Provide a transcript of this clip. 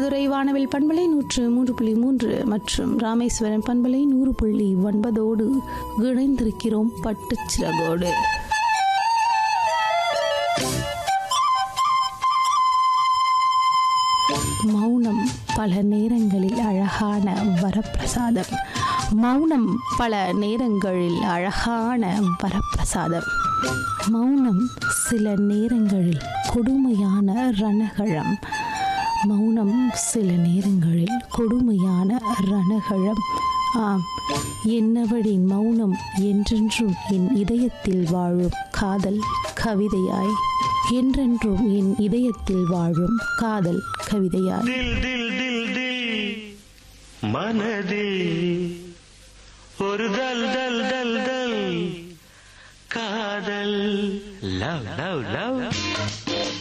மதுரை வானவில் பண்பலை நூற்று மூன்று புள்ளி மூன்று மற்றும் ராமேஸ்வரம் பண்பலை நூறு புள்ளி ஒன்பதோடு இணைந்திருக்கிறோம் பட்டுச் சிறகோடு மௌனம் பல நேரங்களில் அழகான வரப்பிரசாதம் மௌனம் பல நேரங்களில் அழகான வரப்பிரசாதம் மௌனம் சில நேரங்களில் கொடுமையான ரணகளம் மௌனம் சில நேரங்களில் கொடுமையான ரணகளம் ஆம் என்னவழின் மௌனம் என்றென்றும் என் இதயத்தில் வாழும் காதல் கவிதையாய் என்றென்றும் என் இதயத்தில் வாழும் காதல் கவிதையாய் தில் தில் தில் தில் மனதில் ஒரு தல் தல் தல் தல் காதல் லவ் லவ் லவ்